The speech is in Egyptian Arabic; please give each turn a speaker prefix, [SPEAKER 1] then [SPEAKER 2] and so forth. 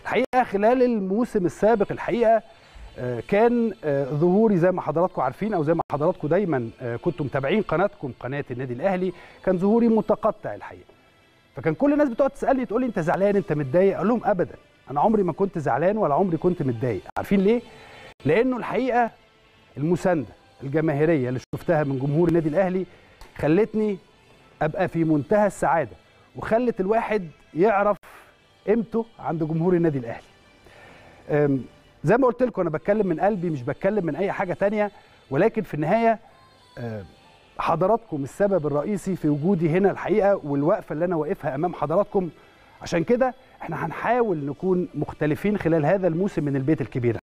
[SPEAKER 1] الحقيقه خلال الموسم السابق الحقيقه آه، كان آه، ظهوري زي ما حضراتكم عارفين او زي ما حضراتكم دايما آه، كنتم متابعين قناتكم قناه النادي الاهلي كان ظهوري متقطع الحقيقه فكان كل الناس بتقعد تسالني تقول لي انت زعلان انت متضايق اقول لهم ابدا انا عمري ما كنت زعلان ولا عمري كنت متضايق عارفين ليه لانه الحقيقه المسانده الجماهيريه اللي شفتها من جمهور النادي الاهلي خلتني ابقى في منتهى السعاده وخلت الواحد يعرف قيمته عند جمهور النادي الاهلي أم، زي ما قلت لكم انا بتكلم من قلبي مش بتكلم من اي حاجه تانية ولكن في النهايه أم، حضراتكم السبب الرئيسي في وجودي هنا الحقيقه والوقفه اللي انا واقفها امام حضراتكم عشان كده احنا هنحاول نكون مختلفين خلال هذا الموسم من البيت الكبير